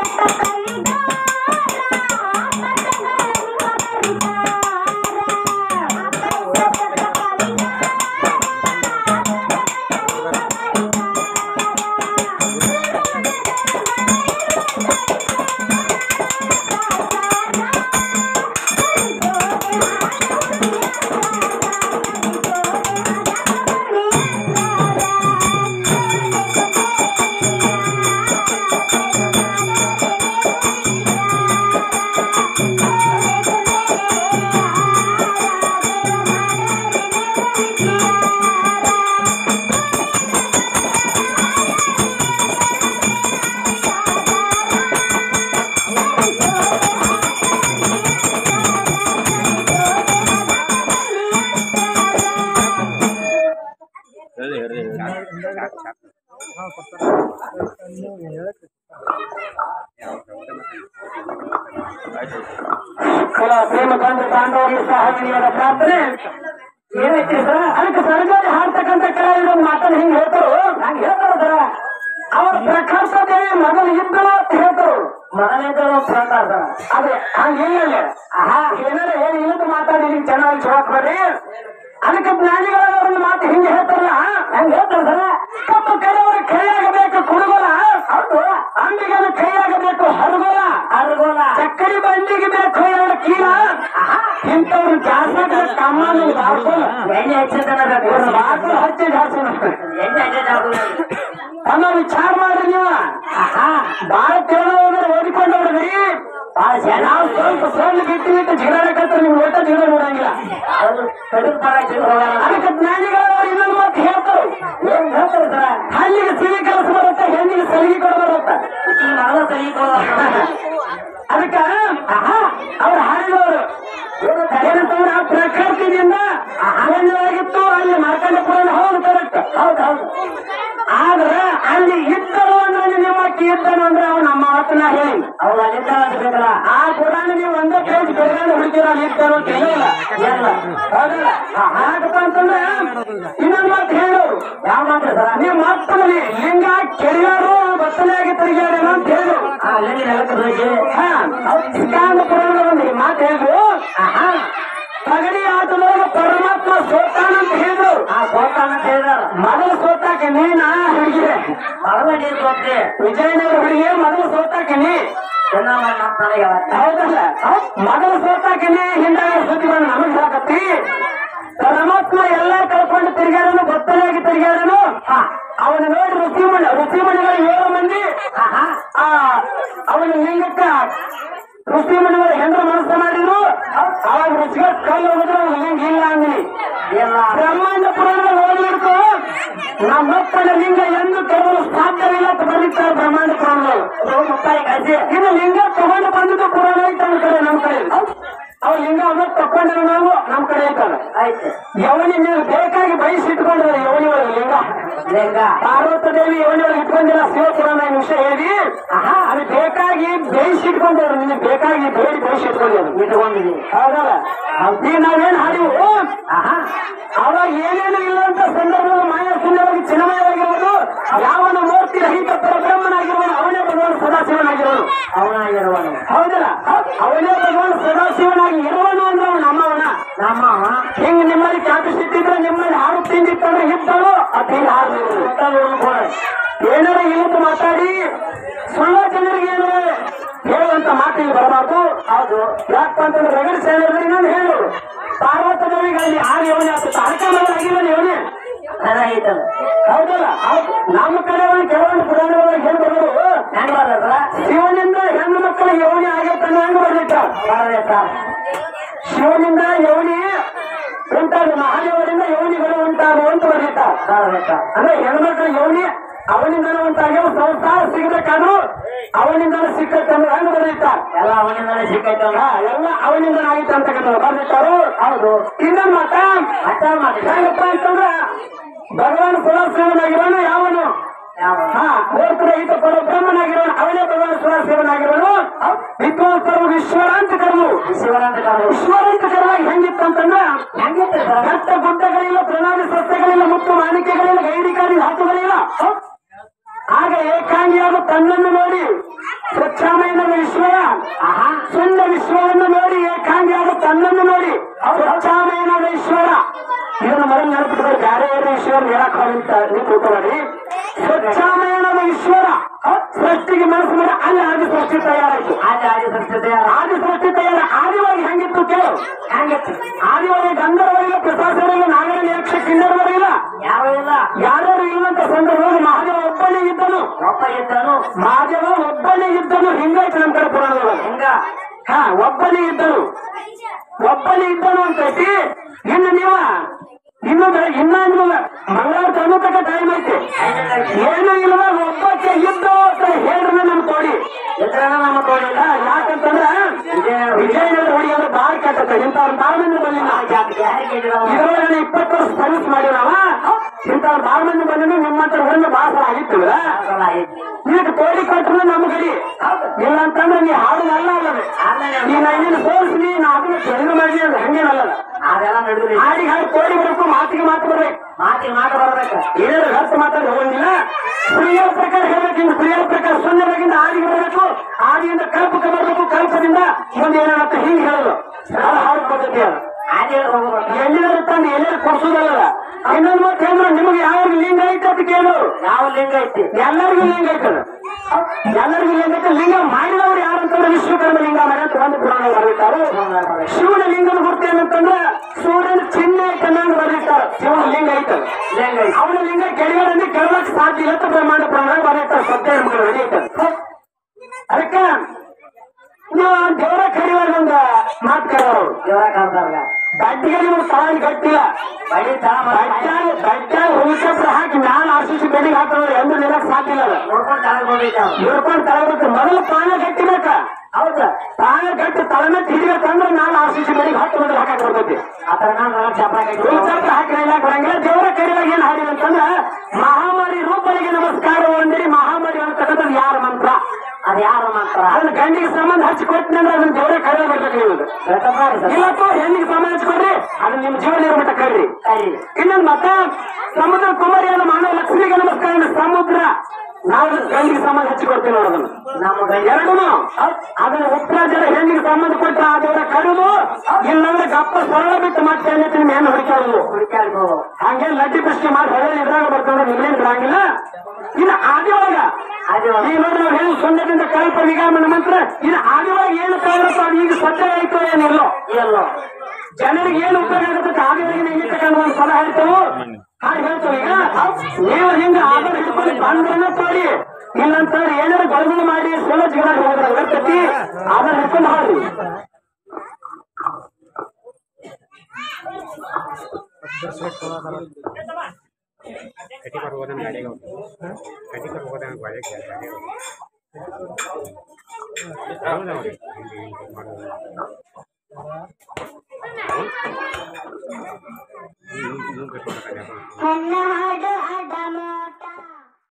ಕುಲ ಪ್ರೇಮ ಬಂಧ ಬಾಂಧವರಿಗೆ ಸಹಜೀವನ ಪ್ರಾರ್ಥನೆ ಏನೈತಿ ಸರ್ ಅದಕ್ಕೆ ಸರ್ಕಾರಿ ಹಾಡ್ತಕ್ಕಂಥ ಕಲಾವಿದರು ಮಾತನ್ನು ಹಿಂಗ್ ಹೇಳ್ತಾರು ಹಂಗ ಹೇಳ್ತಾರ ಸರ ಅವ್ರ ಪ್ರಕಾಶ ದೇವಿ ಮೊದಲು ಇದ್ದಳು ಅಂತ ಹೇಳ್ತಾರು ಮೊದಲಿದ್ದಳು ಅಂತ ಹೇಳ್ತಾರ ಸರ್ ಅದೇ ಹಂಗಿಲ್ಲ ಆಹಾ ಏನಾರ ಹೇಳಿ ಇಲ್ಲದ ಮಾತಾಡಿ ನಿಮ್ಗೆ ಚೆನ್ನಾಗಿ ಶೋಕ್ ಬರ್ರಿ ಅದಕ್ಕೆ ಜ್ಞಾನಿಗಳವರನ್ನ ಮಾತು ಹಿಂಗೆ ಹೇಳ್ತಾರಲ್ಲ ಹಂಗ ಹೇಳ್ತಾರ ಸರ ತಮ್ಮ ಕೈಯವರು ಕೈಯಾಗಬೇಕು ಕುಡುಗೋಲ ಹೌದು ಅಂಬಿಗನ ಕೈಯಾಗಬೇಕು ಹರಗೋಲ ಹರಗೋಲ ಚಕ್ಕಡಿ ಬಂಡಿಗೆ ಬೇಕು ಎರಡು ಕೀಲ ಇಂಥವ್ರು ಜಾಸ್ತಿ ಕಮ್ಮನ್ನು ಬಾರ್ಕೊಂಡು ಎಣ್ಣೆ ಹಚ್ಚಿದ ಹಚ್ಚಿ ಜಾಸ್ತಿ ಅನ್ನ ವಿಚಾರ ಮಾಡ್ರಿ ನೀವು ಬಾಳ ಕೇಳೋದ್ರೆ ಓದಿಕೊಂಡು ಹೋದ್ರಿ ನಾವು ಸ್ವಲ್ಪ ಸಣ್ಣ ಬಿಟ್ಟು ಬಿಟ್ಟು ಜಿಗಾಡಕತ್ರ ನಿಮ್ ಒಟ್ಟ ಜಿಗ ನೋಡಂಗಿಲ್ಲ ಅದಕ್ಕೆ ಜ್ಞಾನಿಗಳು ಇನ್ನೊಂದು ಮಾತು ಹೇಳ್ತಾರೆ ಏನ್ ಹೇಳ್ತಾರೆ ಸರ ಹಳ್ಳಿಗೆ ಸಿರಿ ಕೆಲಸ ಬರುತ್ತೆ ಹೆಣ್ಣಿಗೆ ಸಲಿಗೆ ಕೊಡ ಬರುತ್ತೆ ಅದಕ್ಕ ಅವ್ರು ಹಾಡಿದವರು ಏನಂತಂದ್ರೆ ಆ ಪ್ರಕೃತಿಯಿಂದ ಅರಣ್ಯವಾಗಿತ್ತು ಅಲ್ಲಿ ಮಾರ್ಕಂಡಪುರ ಹೌದು ಕರೆಕ್ಟ್ ಹೌದು ಹೌದು ಆದ್ರೆ ಅಲ್ಲಿ ಇದ್ದರು ಅಂದ್ರೆ ನಿಮ್ಮ ಇದ್ದನು ಅಂದ್ರೆ ಅವ್ನು ನಮ್ಮ ಮಾತನ್ನ ಹೇಳಿ ಅವ್ರು ಅಲ್ಲಿಂದ ಬೇಕಲ್ಲ ಆ ಪುರಾಣ ನೀವು ಒಂದೇ ಪೇಜ್ ಬೆಳಗಾನ ಹುಡುಕಿರ ಅಲ್ಲಿ ಇದ್ದರು ಅಂತ ಹೇಳಿಲ್ಲ ಇಲ್ಲ ಹೌದಲ್ಲ ಹಾಗಪ್ಪ ಅಂತಂದ್ರೆ ಇನ್ನೊಂದು ಮಾತು ಹೇಳೋರು ಯಾವ ಮಾತ್ರ ಸರ್ ನೀವು ಮಾತಲ್ಲಿ ಲಿಂಗ ಕೆರಿಯಾರು ಬತ್ತಲೆಯಾಗಿ ತಿರುಗಾಡೇನೋ ಅಂತ ಹೇಳು ಹಾ ಸಿದ್ಧಾಂತ ಪುರಾಣದ ಒಂದು ಮಾತು ಹೇಳಿದ್ರು ಪಗಡಿ ಆಟದೊಳಗೆ ಪರಮಾತ್ಮ ಸೋತಾನ ಅಂತ ಹೇಳಿದ್ರು ಆ ಸೋತಾನ ಅಂತ ಹೇಳಿದಾರ ಮೊದಲು ಸೋತಾಕ ನೀನ ಹುಡುಗಿ ಮೊದಲ ನೀರು ಸೋತೆ ವಿಜಯನಗರ ಹುಡುಗಿ ಮೊದಲು ಸೋತಾಕ ನೀ ಹೌದಲ್ಲ ಹೌದ್. ಮೊದಲು ಸೋತಾಕ ನೀ ಹಿಂದಾಗ ಸುದ್ದಿ ಬಂದು ನಮಗ್ ಹಾಕತ್ತಿ ಪರಮಾತ್ಮ ಎಲ್ಲ ಕಳ್ಕೊಂಡು ತಿರ್ಗಾಡನು ಗೊತ್ತಲಾಗಿ ತಿರ್ಗಾಡನು ಅವನ ನೋಡಿ ಋಷಿಮಣಿ ಋಷಿಮಣಿಗಳು ಏಳು ಮಂದಿ ಆ ಅವನ ಲಿಂಗಕ್ಕ ಋಷಿಮಣಿಗಳು ಹೆಂಡ್ರ ಮನಸ್ಸು ಮಾಡಿದ್ರು ಅವಾಗ ಋಷಿಗ ಕಲ್ಲು ಹೋದ್ರೆ ಅವ್ನ ಲಿಂಗ ಇಲ್ಲ ಅಂದ್ರಿ ಬ್ರಹ್ಮಾಂಡ ಪುರಾಣ ಓದಿರ್ತು ನಮ್ಮಪ್ಪನ ಲಿಂಗ ಎಂದು ತಗೊಳ್ಳಲು ಸಾಧ್ಯವಿಲ್ಲ ಅಂತ ಬರೀತಾರೆ ಬ್ರಹ್ಮಾಂಡ ಪುರಾಣಗಳು ಇದು ಲಿಂಗ ತಗೊಂಡು ಬಂದಿದ್ದು ಪುರಾಣ ಐತೆ ನಮ್ಮ ಕಡೆ ನಮ್ಮ ಕಡೆ ಅವ್ರ ಲಿಂಗ ಅಮ್ಮ ತಕೊಂಡಿರೋ ನಾವು ನಮ್ಮ ಕಡೆ ಐತಲ್ಲ ಆಯ್ತು ಯವನಿ ನೀವು ಬೇಕಾಗಿ ಬಯಸಿಟ್ಕೊಂಡಿದ್ದಾರೆ ಯವನಿ ಒಳಗೆ ಲಿಂಗ ಲಿಂಗ ಪಾರ್ವತ ದೇವಿ ಯವನಿ ಒಳಗೆ ಇಟ್ಕೊಂಡಿಲ್ಲ ಶಿವಪುರಾಣ ಈ ವಿಷಯ ಹೇಳಿ ಅದು ಬೇಕಾಗಿ ಬೇಯಿಸಿಟ್ಕೊಂಡವ್ರು ನಿನ್ನ ಬೇಕಾಗಿ ಬೇಡಿ ಬೇಯಿಸಿಟ್ಕೊಂಡಿದ್ರು ಇಟ್ಕೊಂಡಿದ್ದೀವಿ ಹೌದಲ್ಲ ಈಗ ನಾವೇನ್ ಹಾಡಿವು ಅವಾಗ ಏನೇನು ಇಲ್ಲ ಅಂತ ಸಂದರ್ಭದಲ್ಲಿ ಮಾಯ ಶೂನ್ಯವಾಗಿ ಚಿನ್ನಮಯವಾಗಿರುವುದು ಯಾವನ ಮೂರ್ತಿ ರಹಿತ ಪರಬ್ರಹ್ಮನಾಗಿರುವನು ಅವನೇ ಭಗವಾನ್ ಸದಾಶಿವನಾಗಿರುವನು ಅವನಾಗಿರುವನು ಹೌದಲ್ಲ ಅವನೇ ಭಗವಾನ್ ಸದಾಶಿವನಾಗಿ ಇರುವನು ಅಂದ್ರೆ ಅವನು ನಮ್ಮವನ ನಮ್ಮವ ಹಿಂಗ್ ನಿಮ್ಮಲ್ಲಿ ಕ್ಯಾಪಸಿಟಿ ಇದ್ರೆ ನಿಮ್ಮಲ್ಲಿ ಹಾಡು ತಿಂದಿತ್ತಂದ್ರೆ ಇದ್ದಳು ಅದು ಹಿಂಗ್ ಹಾಡು ಏನಾರ ಇವತ್ತು ಮಾತಾಡಿ ಸುಳ್ಳ ಜನರಿಗೆ ಏನು ಹೇಳುವಂತ ಮಾತಿಗೆ ಬರಬಾರ್ದು ಹೌದು ಯಾಕಪ್ಪ ಅಂತಂದ್ರೆ ರಗಡ ಸೇನೆಗಳಿಗೆ ನಾನು ಹೇಳು ಪಾರ್ವತ ದೇವಿಗೆ ಅಲ್ಲಿ ಆಗ ಯೋನಿ ಆಗ್ತದೆ ಅರ್ಕಮವಾಗಿಲ್ಲ ಯೋನಿ ಹೌದಲ್ಲ ಹೌದು. ನಮ್ಮ ಕಡೆ ಒಂದು ಕೆಲವೊಂದು ಪುರಾಣಗಳಲ್ಲಿ ಹೆಣ್ಣು ಬರೋದು ಹೆಂಗ್ ಬರೋದ್ರ ಶಿವನಿಂದ ಹೆಣ್ಣು ಮಕ್ಕಳ ಯೋನಿ ಆಗೈತೆ ಹೆಂಗ್ ಬರ್ಲಿಕ್ಕ ಶಿವನಿಂದ ಯೋನಿ ಉಂಟಾದ ಮಹಾದೇವರಿಂದ ಯೋನಿಗಳು ಉಂಟಾಗುವ ಅಂತ ಬರ್ಲಿಕ್ಕ ಅಂದ್ರೆ ಹೆಣ್ಮಕ್ಳ ಯೋನಿ ಅವನಿಂದಲೂ ಉಂಟಾಗ್ಯವ ಸಂಸಾರ ಸಿಗಬೇಕಾದ್ರು ಅವನಿಂದಲೂ ಸಿಕ್ಕತ್ತಂದ್ರೆ ಹೆಂಗ್ ಬರ್ಲಿಕ್ಕ ಎಲ್ಲ ಅವನಿಂದಲೇ ಸಿಕ್ಕೈತಲ್ಲ ಎಲ್ಲ ಅವನಿಂದಲೇ ಆಗಿತ್ತು ಅಂತಕ್ಕಂಥ ಬರ್ಲಿಕ್ಕಾರು ಹೌದು ಇನ್ನೊಂದು ಮಾತ ಹೆಂಗಪ್ಪ ಅಂತಂದ್ರ ಭಗವಾನ್ ಸುರಸೇವನಾಗಿರೋನು ಯಾವನು ಹಾ ರಹಿತ ಪರಬ್ರಹ್ಮನಾಗಿರೋನು ಅವನೇ ಭಗವಾನ್ ಸುರಸೇವನಾಗಿರೋನು ವಿದ್ವಾಂಸರು ಈಶ್ವರ ಅಂತ ಕರೆದು ಈಶ್ವರ ಅಂತ ಕರೆದು ಈಶ್ವರ ಅಂತ ಕರೆದಾಗ ಹೆಂಗಿತ್ತು ಅಂತಂದ್ರ ಬೆಟ್ಟ ಗುಡ್ಡಗಳಿಲ್ಲ ಪ್ರಣಾಳಿ ಸಸ್ಯಗಳಿಲ್ಲ ಮತ್ತು ಮಾಣಿಕೆಗಳಿಲ್ಲ ಗೈರಿಕಾರಿ ಧಾತುಗಳಿಲ್ಲ ಆಗ ಏಕಾಂಗಿಯಾದ ತನ್ನನ್ನು ನೋಡಿ ಸ್ವಚ್ಛಾಮ ಆಹಾ ಸುಂದ ವಿಶ್ವವನ್ನು ನೋಡಿ ಏಕಾಂಗಿಯಾದ ತನ್ನನ್ನು ನೋಡಿ ಸ್ವಚ್ಛಾಮಯನಾದ ಈಶ್ವರ ಇದನ್ನು ಮೊದಲು ನೆನಪಿಟ್ಟರೆ ಬೇರೆ ಬೇರೆ ಈಶ್ವರ ಹೇಳಕ್ ಅಂತ ನೀವು ತಿಳ್ಕೊಳ್ಳಿ ಸ್ವಚ್ಛಾಮಯನಾದ ಈಶ್ವರ ಸೃಷ್ಟಿಗೆ ಮನಸ್ಸು ಮಾಡಿ ಅಲ್ಲಿ ಆದಿ ಸೃಷ್ಟಿ ತಯಾರಾಯ್ತು ಆದಿ ಆದಿ ಸಂಸ್ಕೃತಿ ಆದಿ ಸೃಷ್ಟಿ ತಯಾರ ಆದಿವಾಗಿ ಹೆಂಗಿತ್ತು ಕೇಳು ಹಂಗಿತ್ತು ಆದಿವಾಗಿ ಗಂಧರ್ವರಿಲ್ಲ ಪ್ರಸಾಸರಿಲ್ಲ ನಾಗರ ಯಕ್ಷ ಕಿನ್ನರವರಿಲ್ಲ ಯಾವ ಇಲ್ಲ ಯಾರ್ಯಾರು ಇಲ್ಲಂತ ಸಂದರ್ಭದಲ್ಲಿ ಮಹಾದೇವ ಒಬ್ಬನೇ ಇದ್ದನು ಒಬ್ಬ ಇದ್ದನು ಮಹಾದೇವ ಒಬ್ಬನೇ ಇದ್ದನು ಹಿಂಗಾಯ್ತು ನಮ್ಮ ಕಡೆ ಪುರಾಣದೊಳಗೆ ಹಿಂಗ ಹಾ ಒಬ್ಬನೇ ಇದ್ದನು ಒಬ್ಬನೇ ಇದ್ದನು ಅಂತೈತಿ ಇನ್ನು ನೀವ ಇನ್ನು ಬೆ- ಇನ್ನ ನಿಮಗ ಮಂಗಳವಾರ ತನಕ ತನಕ ಟೈಮ್ ಐತಿ ಏನು ಇಲ್ವ ಒಬ್ಬಕ್ಕೆ ಇದ್ದು ಅಂತ ಹೇಳ್ರಿ ನಮ್ ತೋಡಿ ಇದ್ರನ ನಮ್ಮ ತೋಳಿಲ್ಲ ಹಾ, ಯಾಕಂತಂದ್ರ ವಿಜಯನಗರ ಹೊಡಿ ಅಂದ್ರೆ ಬಾಳ ಕೆಟ್ಟತ್ತ ಇಂಥವ್ರ ಬಾಳ ಮಂದಿ ಬಂದಿಲ್ಲ ಯಾರಿಗೆ ಇದ್ರವ? ಇದ್ರೊಳಗೆ ಇಪ್ಪತ್ತು ವರ್ಷ ಸರ್ವಿಸ್ ಮಾಡಿರವ ಇಂಥವ್ರ ಬಾಳ ಮಂದಿ ಬಂದಿನ ನಿಮ್ಮಂತ ಹೊರಗೆ ಭಾಳ ಸಲ ಆಗಿತ್ತು ಆಗಲ್ಲ ಐತಿ. ನೀನು ತೋಡಿ ಕೊಟ್ಟರು ನಮ್ಮ ಗಡಿ ಇಲ್ಲ ಅಂತಂದ್ರೆ ನೀ ಹಾಡು ಅಲ್ಲ ಅಲ್ಲದೆ ಆಮೇಲೆ ನೀ ನೈನಿನ ಸೋಲ್ಸಿ ನೀ ನಾ ಅದನ್ನ ತೆಗೆದು ಮಾಡಿ ಅಂದ್ರೆ ಹಂಗೇನಲ್ಲ ಅದೆಲ್ಲ ನಡೆದ್ರಿ ಹಾಡಿಗೆ ಹಾಡಿ ತೋಡಿ ಬರ್ಬೇಕು ಮಾತಿಗೆ ಮಾತು ಬರ್ಬೇಕು ಮಾತಿ ಮಾತು ಬರ್ಬೇಕು ಏನಾದ್ರು ಹತ್ತು ಮಾತಾಡಿ ಹೋಗಂಗಿಲ್ಲ ಸ್ತ್ರೀಯರ ಪ್ರಕಾರ ಹೇಳ್ಬೇಕು ಹಿಂಗ್ ಸ್ತ್ರೀಯರ ಪ್ರಕಾರ ಶೂನ್ಯವಾಗಿಂದ ಆದಿಗೆ ಬರಬೇಕು ಆದಿಯಿಂದ ಕಲ್ಪಕ್ಕೆ ಬರಬೇಕು ಕಲ್ಪದಿಂದ ಮುಂದೆ ಏನಾಗುತ್ತೆ ಹಿಂಗ್ ಹೇಳೋದು ಅದು ಹಾಡು ಪದ್ಧತಿ ಅದು ಆದಿ ಹೋಗ್ಬೇಕು ಎಲ್ಲಿದಾರು ತಂದು ಎಲ್ಲರೂ ಕೊಡ್ಸೋದಲ್ಲ ಇನ್ನೊಂದು ಮತ್ತೆ ಹೇಳಿದ್ರು ನಿಮಗೆ ಯಾವ ಲಿಂಗ ಐತೆ ಅಂತ ಕೇಳು ಯಾವ ಲಿಂಗ ಐತಿ ಎಲ್ಲರಿಗೂ ಲಿಂಗ ಐತದ ಎಲ್ಲರಿಗೂ ಲಿಂಗ ಐತೆ ಲಿಂಗ ಮಾಡಿದವರು ಯಾರು ಅಂತಂದ್ರೆ ವಿಶ್ವಕರ್ಮ ಲಿಂಗ ಮಾಡಿ ಅಂತ ಒಂದು ಪುರಾಣ ಬರೆದಿದ್ದಾರೆ ಶಿವನ ಲಿಂಗನ ಗುರ್ತು ಏನಂತಂದ್ರೆ ಸೂರ್ಯನ ಚಿಹ್ನೆ ಐತೆ ಅನ್ನಂಗ್ ಬರೆದಿರ್ತಾರೆ ಶಿವನ ಲಿಂಗ ಐತದ ಲಿಂಗ ಐತಿ ಅವನ ಲಿಂಗ ಕೆಳಗಡೆ ಕೆಳಲಕ್ ಸಾಧ್ಯ ಇಲ್ಲ ಅಂತ ಬ್ರಹ್ಮಾಂಡ ಪುರಾಣ ಬರೆದಿರ್ತಾರೆ ಸತ್ಯ ಮಕ್ಕಳು ನಡೀತದೆ ಅದಕ್ಕೆ ನೀವು ದೇವರ ಕರಿಯುವಾಗ ಒಂದು ಮಾತು ಕರೆಯೋರು ದೇವರ ಕಾಣ್ತಾರಲ್ಲ ಬಡ್ಡಿಗೆ ನಿಮ್ಗೆ ತಾಳಿ ಗಟ್ಟಿಲ್ಲ ಬಳಿ ತಾ ಬಡ್ಡಾಗ ಬಡ್ಡಾಗ ಹುಲ್ಚಪ್ರ ಹಾಕಿ ಮ್ಯಾಲ ಆಶಿಸಿ ಬೆಳಿಗ್ಗೆ ಹಾಕಿದ್ರೆ ಎಂದು ನಿಲ್ಲಕ್ ಸಾಧ್ಯ ಇಲ್ಲ ಅದು ನೋಡ್ಕೊಂಡು ತಳಗ್ ಹೋಗ್ಬೇಕು ಅವ್ನು. ಹಿಡ್ಕೊಂಡು ತಳಬೇಕು ಮೊದಲು ಪಾನ ಗಟ್ಟಿಬೇಕ ಹೌದಾ ಪಾನ ಗಟ್ಟಿ ತಲೆ ಹಿಡಿಬೇಕಂದ್ರೆ ನಾನು ಆಶಿಸಿ ಬೆಳಿಗ್ಗೆ ಹತ್ತು ಮೊದಲು ಹಾಕಕ್ ಬರ್ತೈತಿ ಆ ತರ ನಾನು ಚಪ್ರ ಹುಲ್ಚಪ್ರ ಹಾಕಿ ಹೇಳಕ್ ಬರಂಗಿಲ್ಲ ದೇವರ ಕರಿವಾಗ ಏನ್ ಹಾಡಿದೆ ಅಂತಂದ್ರ ಮಹಾಮಾರಿ ರೂಪರಿಗೆ ನಮಸ್ಕಾರ ಒಂದಿರಿ ಮಹಾಮಾರಿ ಅಂತಕ್ಕಂಥದ್ದು ಯಾರ ಮಂತ್ರ ಅದು ಯಾರು ಮಾತ್ರ ಅದನ್ನ ಗಂಡಿಗೆ ಸಂಬಂಧ ಹಚ್ಚಿ ಕೊಟ್ಟಿನಂದ್ರೆ ಅದನ್ನ ದೇವರ ಕರಿಯ ಬರ್ಬೇಕು ನೀವು ಇವತ್ತು ಹೆಣ್ಣಿಗೆ ಸಂಬಂಧ ಹಚ್ಕೊಡ್ರಿ ಅದನ್ನ ನಿಮ್ ಜೀವನ ಇರೋ ಮಟ್ಟ ಕರ್ರಿ ಸರಿ ಇನ್ನೊಂದು ಮತ್ತ ಸಮುದ್ರ ಕುಮಾರಿಯನ್ನು ಮಾನವ ಲಕ್ಷ್ಮಿಗೆ ನಮಸ್ಕಾರ ಸಮುದ್ರ ನಾವು ಗಂಡಿಗೆ ಸಂಬಂಧ ಹಚ್ಚಿಕೊಡ್ತೀವಿ ನೋಡೋದನ್ನು ನಮ್ಮ ಗಂಡ ಎರಡೂ ಅದನ್ನ ಉತ್ತರ ಜನ ಹೆಣ್ಣಿಗೆ ಸಂಬಂಧ ಕೊಟ್ಟ ಆ ದೇವರ ಕಡಿದು ಇಲ್ಲಂದ್ರೆ ಗಪ್ಪ ಸರಳ ಬಿಟ್ಟು ಮತ್ತೆ ಹೆಣ್ಣಿನ ಹೆಣ್ಣು ಹುಡುಕಾಡುದು ಹುಡುಕಾಡ್ಕೋ ಹಂಗೆ ಲಡ್ಡಿ ಪ್ರಶ್ನೆ ಮಾಡಿ ಹೊಳೆ ಇದ್ರಾಗ ಬರ್ತಂದ್ರೆ ನಿಮ್ಗೇನ್ ಬರಂಗಿಲ್ಲ ಇನ್ನು ಆದಿಯೊಳಗ ಅದು ಈಗ ನೋಡಿ ನಾವು ಹೇಳಿ ಶೂನ್ಯದಿಂದ ಕಲ್ಪ ವಿಗಾಮನ ಮಂತ್ರ ಇನ್ನು ಆದಿಯೊಳಗ ಏನು ತಗೊಳಪ್ಪ ಅದು ಈಗ ಸತ್ಯ ಆಯ್ತು ಏನಿಲ್ಲೋ ಎಲ್ಲೋ ಜನರಿಗೆ ಏನು ಉಪಯೋಗ ಆಗುತ್ತೆ ಆದಿಯೊಳಗಿನ ಹಿಂಗೆ ತಗೊಂಡು ಒಂದು ಸಲ ಹೇಳ್ತೇವೆ ಹಾಗೆ ಹೇಳ್ತೇವೆ ಈಗ ನೀವು ಹಿಂಗ ಆಧಾರ ಹಿಡ್ಕೊಂಡು ಬಂದ್ರನ್ನ ತೋಡಿ ಇಲ್ಲಂತಂದ್ರೆ ಏನಾರು ಗೊಳಗುಳು ಮಾಡಿ ಸೋಲೋ ಜೀವನ ಹೋದ್ರೆ ಬರ್ತೈತಿ ಆಧಾರ ಹಿಡ್ಕೊಂಡು ಹಾಡ್ರಿ ಕಟಿ ಬರ್ಬೋದನ್ನ ಗಾಡಿಗೆ ಕಟಿ ಬರ್ಬೋದನ್ನ ಗಾಡಿಗೆ ಗಾಡಿಗೆ ಹೌದಾ ಅವ್ರಿಗೆ? ಹಿಂಗೆ ಹಿಂಗೆ ಮಾಡೋದು. ಹ್ಮ್, ಹ್ಮ್, ಹ್ಮ್, ಕಟ್ ಮಾಡ್ತಾರೆ, ಅಪ್ಪ. ಕನ್ನ